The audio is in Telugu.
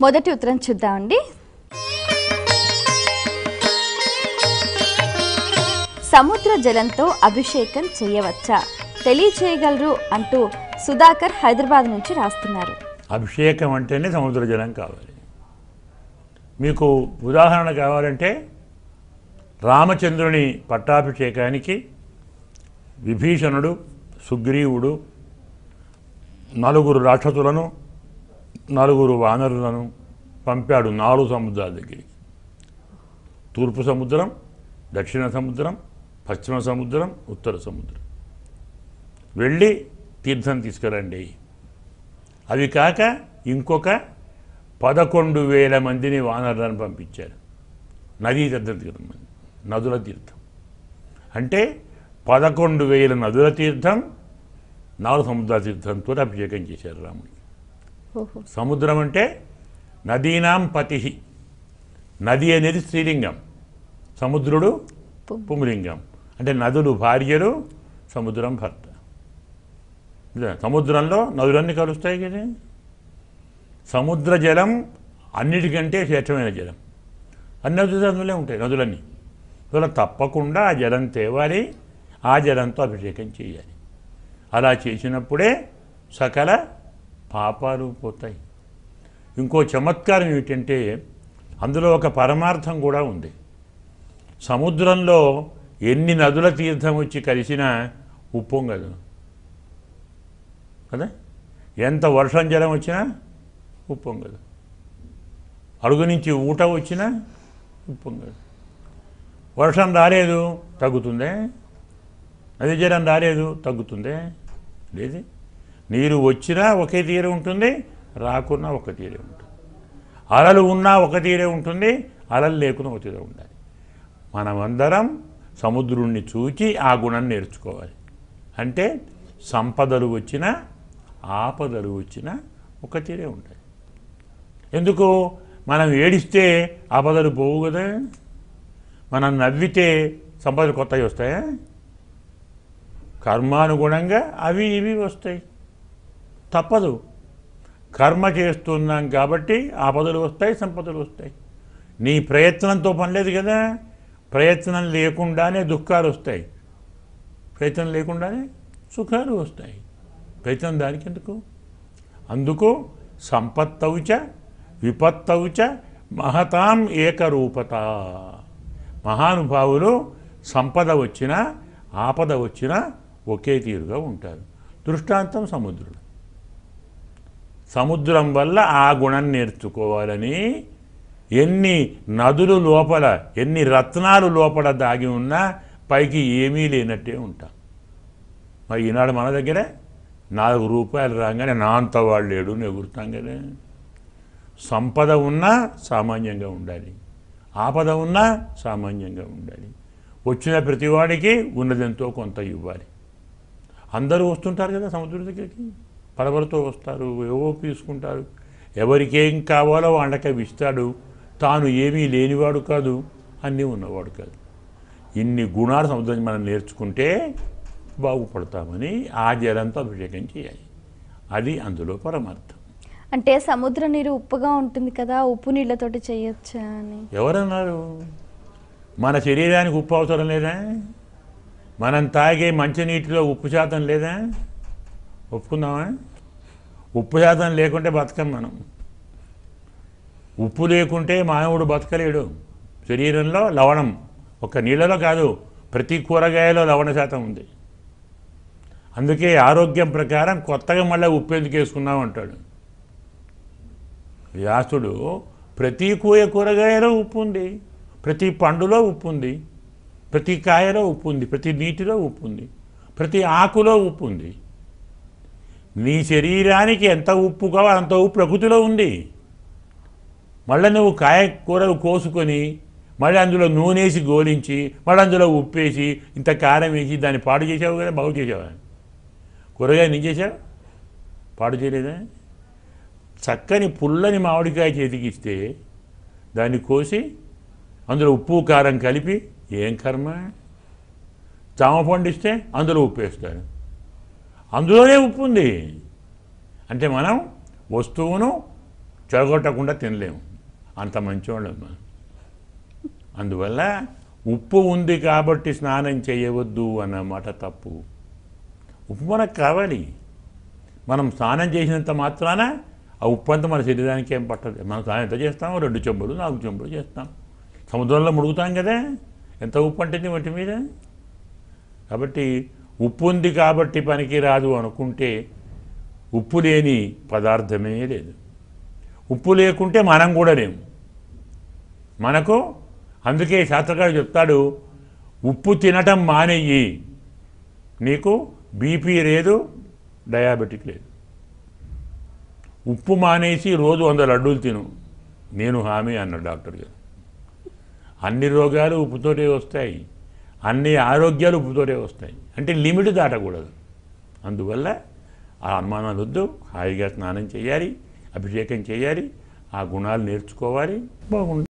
మొదటి ఉత్తరం చూద్దామండి సముద్ర జలంతో అభిషేకం చేయవచ్చా తెలియచేయగలరు అంటూ సుధాకర్ హైదరాబాద్ నుంచి రాస్తున్నారు అభిషేకం అంటేనే సముద్ర జలం కావాలి మీకు ఉదాహరణ కావాలంటే రామచంద్రుని పట్టాభిషేకానికి విభీషణుడు సుగ్రీవుడు నలుగురు రాక్షసులను నలుగురు వానరులను పంపాడు నాలుగు సముద్రాల దగ్గరికి తూర్పు సముద్రం దక్షిణ సముద్రం పశ్చిమ సముద్రం ఉత్తర సముద్రం వెళ్ళి తీర్థం తీసుకురండి అవి కాక ఇంకొక పదకొండు వేల మందిని వానరులను పంపించారు నదీ తీర్థం తీర్థం నదుల తీర్థం అంటే పదకొండు వేల నదుల తీర్థం నాలుగు సముద్ర తీర్థంతో అభిషేకం చేశారు రాముడికి ఓహో సముద్రం అంటే నదీనాం పతి నది అనేది స్త్రీలింగం సముద్రుడు పు- పుంలింగం అంటే నదులు భార్యలు సముద్రం భర్త ఇదే, సముద్రంలో నదులన్నీ కలుస్తాయి కదా సముద్ర జలం అన్నిటికంటే శ్రేష్టమైన జలం అన్ని నదులు అందులో ఉంటాయి నదులన్నీ అందులో తప్పకుండా ఆ జలం తేవాలి ఆ జలంతో అభిషేకం చేయాలి అలా చేసినప్పుడే సకల పాపాలు పోతాయి ఇంకో చమత్కారం ఏమిటంటే అందులో ఒక పరమార్థం కూడా ఉంది సముద్రంలో ఎన్ని నదుల తీర్థం వచ్చి కలిసినా ఉప్పొంగదు కదా ఎంత వర్షం జలం వచ్చినా ఉప్పొంగదు అడుగు నుంచి ఊట వచ్చినా ఉప్పొంగదు వర్షం రాలేదు తగ్గుతుందే నది జలం రాలేదు తగ్గుతుందే లేదు నీరు వచ్చినా ఒకే తీరే ఉంటుంది రాకున్నా ఒక తీరే ఉంటుంది అలలు ఉన్నా ఒక తీరే ఉంటుంది అలలు లేకున్నా ఒక తీరే ఉండాలి మనమందరం సముద్రుణ్ణి చూచి ఆ గుణం నేర్చుకోవాలి అంటే సంపదలు వచ్చినా ఆపదలు వచ్చినా ఒక తీరే ఉంటాయి ఎందుకు మనం ఏడిస్తే ఆపదలు పోవు కదా మనం నవ్వితే సంపదలు కొత్తవి వస్తాయా కర్మానుగుణంగా అవి ఇవి వస్తాయి తప్పదు కర్మ చేస్తున్నాం కాబట్టి ఆపదలు వస్తాయి సంపదలు వస్తాయి నీ ప్రయత్నంతో పని లేదు కదా ప్రయత్నం లేకుండానే దుఃఖాలు వస్తాయి ప్రయత్నం లేకుండానే సుఖాలు వస్తాయి ప్రయత్నం దానికి ఎందుకు అందుకు సంపత్తౌచ విపత్తౌచ మహతాం ఏకరూపత మహానుభావులు సంపద వచ్చినా ఆపద వచ్చినా ఒకే తీరుగా ఉంటారు దృష్టాంతం సముద్రుడు సముద్రం వల్ల ఆ గుణం నేర్చుకోవాలని ఎన్ని నదులు లోపల ఎన్ని రత్నాలు లోపల దాగి ఉన్నా పైకి ఏమీ లేనట్టే ఉంటాం మరి ఈనాడు మన దగ్గరే నాలుగు రూపాయలు రాగానే నా అంత వాడు లేడు అని ఎగురుతాం కదా సంపద ఉన్నా సామాన్యంగా ఉండాలి ఆపద ఉన్నా సామాన్యంగా ఉండాలి వచ్చిన ప్రతివాడికి ఉన్నదెంతో కొంత ఇవ్వాలి అందరూ వస్తుంటారు కదా సముద్రం దగ్గరికి పడవలతో వస్తారు ఏవో తీసుకుంటారు ఎవరికేం కావాలో వాళ్ళకి అవి ఇస్తాడు తాను ఏమీ లేనివాడు కాదు అన్నీ ఉన్నవాడు కాదు ఇన్ని గుణాలు సముద్రం మనం నేర్చుకుంటే బాగుపడతామని ఆ జలంతో అభిషేకం చేయాలి అది అందులో పరమార్థం అంటే సముద్ర నీరు ఉప్పుగా ఉంటుంది కదా ఉప్పు నీళ్ళతోటి చేయొచ్చా అని ఎవరన్నారు మన శరీరానికి ఉప్పు అవసరం లేదా మనం తాగే మంచినీటిలో ఉప్పు శాతం లేదా ఒప్పుకుందామా ఉప్పు శాతం లేకుంటే బతకం మనం ఉప్పు లేకుంటే మానవుడు బతకలేడు శరీరంలో లవణం ఒక నీళ్ళలో కాదు ప్రతి కూరగాయలో లవణ శాతం ఉంది అందుకే ఆరోగ్యం ప్రకారం కొత్తగా మళ్ళీ ఉప్పు ఎందుకు వేసుకున్నాం అంటాడు వ్యాసుడు ప్రతి కూయ కూరగాయలో ఉప్పు ఉంది ప్రతి పండులో ఉప్పు ఉంది ప్రతి కాయలో ఉప్పు ఉంది ప్రతి నీటిలో ఉప్పు ఉంది ప్రతి ఆకులో ఉప్పు ఉంది నీ శరీరానికి ఎంత ఉప్పు కావాలో అంత ఉప్పు ప్రకృతిలో ఉంది మళ్ళీ నువ్వు కాయ కూరలు కోసుకొని మళ్ళీ అందులో నూనె వేసి గోలించి మళ్ళీ అందులో ఉప్పు వేసి ఇంత కారం వేసి దాన్ని పాడు చేసావు కదా బాగు చేసావా కూరగాయ నీ చేసావు పాడు చేయలేదా చక్కని పుల్లని మామిడికాయ చేతికిస్తే దాన్ని కోసి అందులో ఉప్పు కారం కలిపి ఏం కర్మ జామ పండిస్తే అందులో ఉప్పు వేస్తారు అందులోనే ఉప్పు ఉంది అంటే మనం వస్తువును చెడగొట్టకుండా తినలేము అంత మంచివాళ్ళం మనం అందువల్ల ఉప్పు ఉంది కాబట్టి స్నానం చేయవద్దు అన్నమాట తప్పు ఉప్పు మనకు కావాలి మనం స్నానం చేసినంత మాత్రాన ఆ ఉప్పు అంతా మన శరీరానికి ఏం పట్టదు మనం స్నానం ఎంత చేస్తాం రెండు చెంబులు నాలుగు చెంబులు చేస్తాం సముద్రంలో ముడుగుతాం కదా ఎంత ఉప్పు అంటుంది వంటి మీద కాబట్టి ఉప్పు ఉంది కాబట్టి పనికి రాదు అనుకుంటే ఉప్పు లేని పదార్థమే లేదు ఉప్పు లేకుంటే మనం కూడా లేము మనకు అందుకే శాస్త్రకారుడు చెప్తాడు ఉప్పు తినటం మానేయి నీకు బీపీ లేదు డయాబెటిక్ లేదు ఉప్పు మానేసి రోజు వంద లడ్డూలు తిను నేను హామీ అన్నాడు డాక్టర్ గారు అన్ని రోగాలు ఉప్పుతోటే వస్తాయి అన్ని ఆరోగ్యాలు ఉప్పుతోటే వస్తాయి అంటే లిమిట్ దాటకూడదు అందువల్ల ఆ అనుమానాలు వద్దు హాయిగా స్నానం చేయాలి అభిషేకం చేయాలి ఆ గుణాలు నేర్చుకోవాలి బాగుంటుంది